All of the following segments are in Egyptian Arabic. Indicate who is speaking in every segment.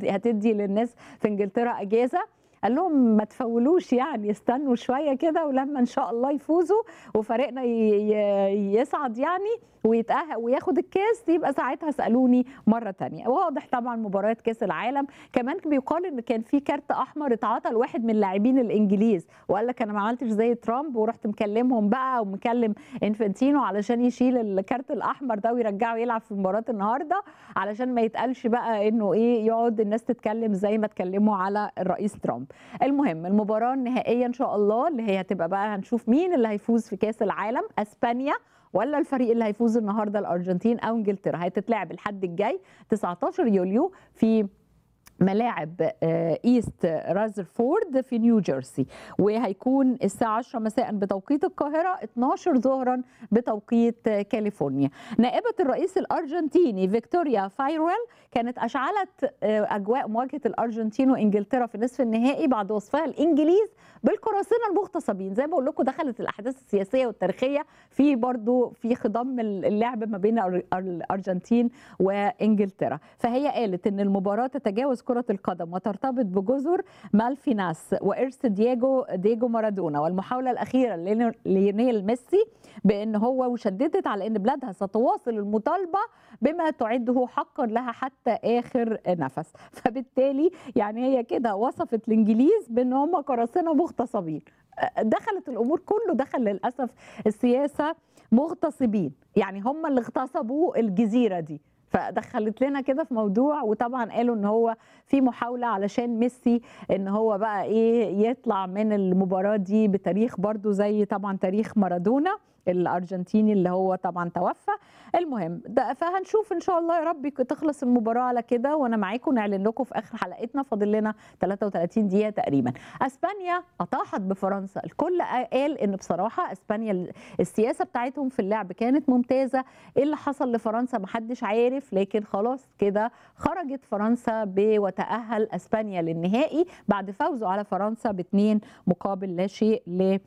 Speaker 1: هتدي هتدي للناس في انجلترا اجازه قال لهم ما تفولوش يعني استنوا شويه كده ولما ان شاء الله يفوزوا وفريقنا ي- ي- يصعد يعني ويتأهل وياخد الكاس يبقى ساعتها اسالوني مره تانية واضح طبعا مباريات كاس العالم كمان بيقال ان كان في كارت احمر اتعطى لواحد من اللاعبين الانجليز وقال لك انا ما عملتش زي ترامب ورحت مكلمهم بقى ومكلم انفنتينو علشان يشيل الكارت الاحمر ده ويرجعه يلعب في مباراه النهارده علشان ما يتقالش بقى انه ايه يقعد الناس تتكلم زي ما اتكلموا على الرئيس ترامب المهم المباراه النهائيه ان شاء الله اللي هي هتبقى بقى هنشوف مين اللي هيفوز في كاس العالم اسبانيا ولا الفريق اللي هيفوز النهارده الارجنتين او انجلترا هتتلعب الحد الجاي 19 يوليو في ملاعب آه، ايست رازرفورد في نيو جيرسي وهيكون الساعة 10 مساء بتوقيت القاهرة 12 ظهرا بتوقيت آه، كاليفورنيا نائبة الرئيس الأرجنتيني فيكتوريا فايرويل كانت أشعلت آه، أجواء مواجهة الأرجنتين وإنجلترا في نصف النهائي بعد وصفها الإنجليز بالقراصنة المغتصبين زي ما بقول لكم دخلت الأحداث السياسية والتاريخية في برضو في خضم اللعب ما بين الأر- الأرجنتين وإنجلترا فهي قالت إن المباراة تتجاوز كرة القدم وترتبط بجزر مالفيناس وإرث دييجو دييجو مارادونا والمحاولة الأخيرة ليونيل- ليونيل ميسي بأن هو وشددت على أن بلادها ستواصل المطالبة بما تعده حقا لها حتى آخر نفس فبالتالي يعني هي كده وصفت الإنجليز بأن هم قراصنة مغتصبين دخلت الأمور كله دخل للأسف السياسة مغتصبين يعني هم اللي اغتصبوا الجزيرة دي فدخلت لنا كده في موضوع وطبعا قالوا ان هو في محاوله علشان ميسي ان هو بقى ايه يطلع من المباراه دي بتاريخ برضو زي طبعا تاريخ مارادونا الارجنتيني اللي هو طبعا توفى المهم ده فهنشوف ان شاء الله يا رب تخلص المباراه على كده وانا معاكم نعلن لكم في اخر حلقتنا فاضل لنا 33 دقيقه تقريبا اسبانيا اطاحت بفرنسا الكل قال ان بصراحه اسبانيا السياسه بتاعتهم في اللعب كانت ممتازه ايه اللي حصل لفرنسا محدش عارف لكن خلاص كده خرجت فرنسا ب- وتاهل اسبانيا للنهائي بعد فوزه على فرنسا باثنين مقابل لا شيء ل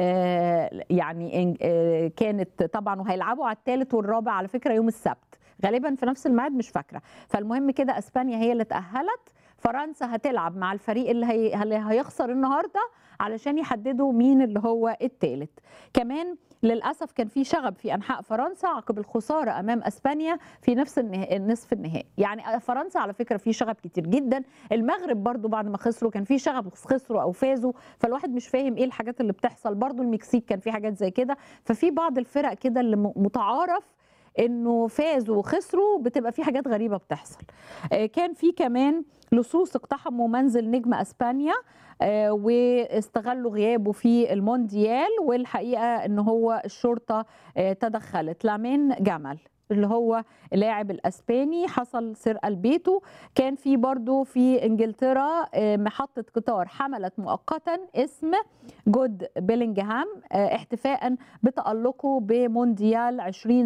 Speaker 1: آه، يعني إن- آه، كانت طبعا وهيلعبوا على الثالث والرابع على فكره يوم السبت غالبا في نفس الميعاد مش فاكره فالمهم كده اسبانيا هي اللي تاهلت فرنسا هتلعب مع الفريق اللي, هي... اللي هيخسر النهارده علشان يحددوا مين اللي هو الثالث كمان للاسف كان في شغب في انحاء فرنسا عقب الخساره امام اسبانيا في نفس النها... النصف النهائي يعني فرنسا على فكره في شغب كتير جدا المغرب برضو بعد ما خسروا كان في شغب خسروا او فازوا فالواحد مش فاهم ايه الحاجات اللي بتحصل برضو المكسيك كان في حاجات زي كده ففي بعض الفرق كده اللي م- متعارف انه فازوا وخسروا بتبقى في حاجات غريبه بتحصل آه، كان في كمان لصوص اقتحموا منزل نجم اسبانيا آه، واستغلوا غيابه في المونديال والحقيقه ان هو الشرطه آه، تدخلت لامين جمل اللي هو اللاعب الاسباني حصل سرقه لبيته كان في برضو في انجلترا آه، محطه قطار حملت مؤقتا اسم جود بيلينغهام آه، احتفاء بتألقه بمونديال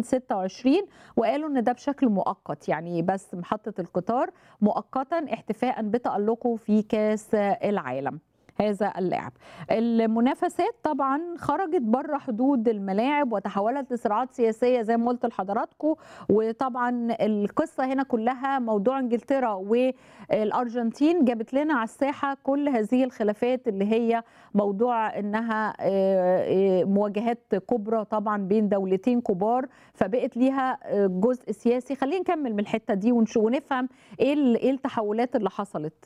Speaker 1: 2026 وقالوا ان ده بشكل مؤقت يعني بس محطة القطار مؤقتا احتفاء بتألقه في كاس العالم هذا اللاعب المنافسات طبعا خرجت بره حدود الملاعب وتحولت لصراعات سياسيه زي ما قلت لحضراتكم وطبعا القصه هنا كلها موضوع انجلترا والارجنتين جابت لنا على الساحه كل هذه الخلافات اللي هي موضوع انها آه، آه، مواجهات كبرى طبعا بين دولتين كبار فبقت ليها آه، جزء سياسي خلينا نكمل من الحته دي ونشوف ونفهم ايه ال- ايه التحولات اللي حصلت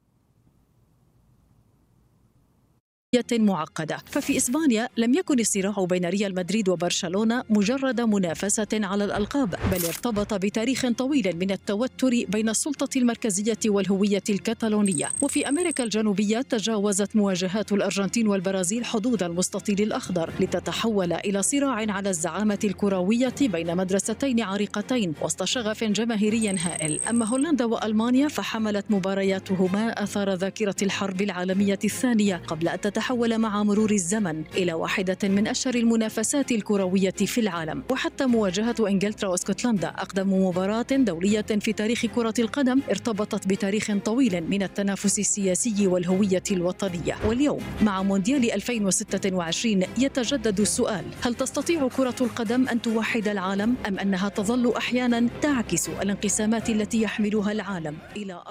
Speaker 2: معقدة ففي إسبانيا لم يكن الصراع بين ريال مدريد وبرشلونة مجرد منافسة على الألقاب بل ارتبط بتاريخ طويل من التوتر بين السلطة المركزية والهوية الكتالونية وفي أمريكا الجنوبية تجاوزت مواجهات الأرجنتين والبرازيل حدود المستطيل الأخضر لتتحول إلى صراع على الزعامة الكروية بين مدرستين عريقتين وسط شغف جماهيري هائل أما هولندا وألمانيا فحملت مبارياتهما أثار ذاكرة الحرب العالمية الثانية قبل أن تتحول مع مرور الزمن إلى واحدة من أشهر المنافسات الكروية في العالم وحتى مواجهة إنجلترا واسكتلندا أقدم مباراة دولية في تاريخ كرة القدم ارتبطت بتاريخ طويل من التنافس السياسي والهوية الوطنية واليوم مع مونديال 2026 يتجدد السؤال هل تستطيع كرة القدم أن توحد العالم أم أنها تظل أحيانا تعكس الانقسامات التي يحملها العالم إلى